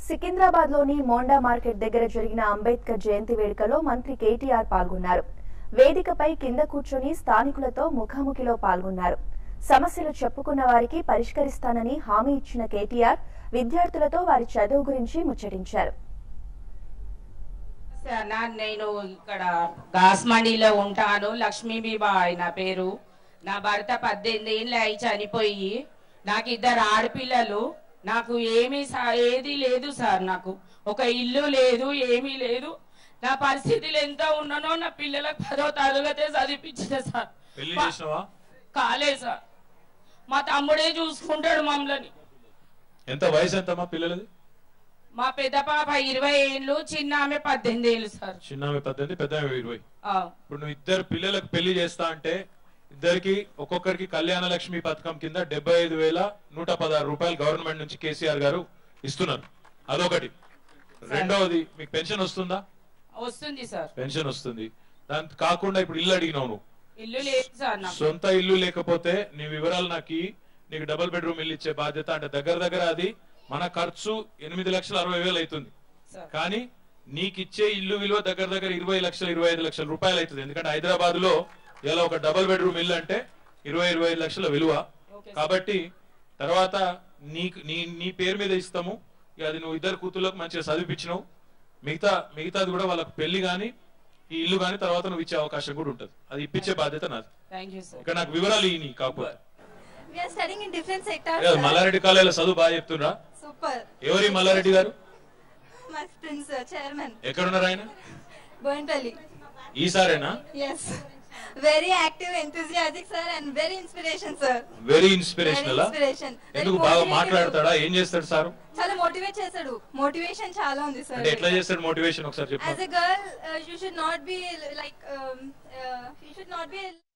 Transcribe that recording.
సికింద్రాబాద్ లోని మోండా మార్కెట్ దగ్గర జరిగిన అంబేద్కర్ జయంతి వేడుకలో మంత్రి కేటీఆర్ పాల్గొన్నారు వేదికపై కింద కూర్చొని స్థానికులతో ముఖాముఖిలో పాల్గొన్నారు సమస్యలు చెప్పుకున్న వారికి పరిష్కరిస్తానని హామీ ఇచ్చిన కేటీఆర్ విద్యార్థులతో వారి చదువు గురించి ముచ్చటించారు అన్న నేను ఇక్కడ గాస్మండిలో ఉంటాను లక్ష్మీబీబాయ్ నా పేరు నా భర్త పద్దెనిమిది ఏళ్ళు అయి చనిపోయి నాకు ఇద్దరు ఆడపిల్లలు నాకు ఏమీ సా- ఏది లేదు సార్ నాకు ఒక ఇల్లు లేదు ఏమీ లేదు నా పరిస్థితులు ఎంత ఉన్నానో నా పిల్లలకు పదో తరగతే చదివించిన సార్ పెళ్లి చేసినావా కాలే సార్ మా తమ్ముడే చూసుకుంటాడు మమ్మల్ని ఎంత వయసు ఎంత మా పిల్లలది మా పెద్ద పాప ఇరవై ఏళ్ళు చిన్న ఆమె పద్దెనిమిది ఏళ్ళు సార్ చిన్న ఆమె పద్దెనిమిది పెద్ద ఆమె ఇరవై ఆ, ఇప్పుడు నువ్వు ఇద్దరు పిల్లలకు పెళ్లి చేస్తా అంటే ఇద్దరికి ఒక్కొక్కరికి కళ్యాణ లక్ష్మి పథకం కింద డెబ్బై ఐదు వేల నూట పదహారు రూపాయలు గవర్నమెంట్ నుంచి కేసీఆర్ గారు ఇస్తున్నారు అదొకటి రెండవది మీకు పెన్షన్ వస్తుందా వస్తుంది సార్ పెన్షన్ వస్తుంది దాని కాకుండా ఇప్పుడు ఇల్లు అడిగినావు నువ్వు ఇల్లు లేదు సార్ నాకు సొంత ఇల్లు లేకపోతే నీ వివరాలు నాకు ఇయ్యి. నీకు డబుల్ బెడ్రూమ్ ఇల్లు ఇచ్చే బాధ్యత అంటే దగ్గర దగ్గర అది మన ఖర్చు ఎనిమిది లక్షల అరవై వేలు అవుతుంది సార్ కానీ నీకు ఇచ్చే ఇల్లు విలువ దగ్గర దగ్గర ఇరవై లక్షలు ఇరవై ఐదు లక్షల రూపాయలు అవుతుంది ఎందుకంటే హైదరాబాద్ లో ఇలా ఒక డబుల్ బెడ్రూమ్ ఇల్లు అంటే ఇరవై ఇరవై ఐదు లక్షల విలువ ఓకే సార్. కాబట్టి తర్వాత నీకు నీ నీ పేరు మీద ఇస్తాము ఇక అది నువ్వు ఇద్దరు కూతుర్లకు మంచిగా చదివిపించినావు మిగతా మిగతాది కూడా వాళ్ళకి పెళ్లి గాని ఈ ఇల్లు గాని తర్వాత నువ్వు ఇచ్చే అవకాశం కూడా ఉంటుంది అది ఇప్పించే బాధ్యత నాది థ్యాంక్ యూ సార్ ఇక్కడ నాకు వివరాలు ఇయ్యి నీ కాకపోతే We are studying in different sectors. ఏ, మల్లారెడ్డి కాలేజీలో చదువు బాగా చెప్తున్నా Super. ఎవరి మల్లారెడ్డి గారు My friend, sir, chairman. ఎక్కడున్నారు ఆయన Boinpalli. ఈసారేనా Yes. Very active, enthusiastic, sir, and very inspiration, sir. Very inspirational Very inspiration. Very ఎందుకు బాగా motivating. మాట్లాడతాడా ఏం చేస్తాడు సార్ చాలా మోటివేట్ చేశాడు మోటివేషన్ చాలా ఉంది సార్ అంటే ఎట్లా చేస్తాడు మోటివేషన్ ఒకసారి యాజ్ చెప్పు a girl you should not be like you should not B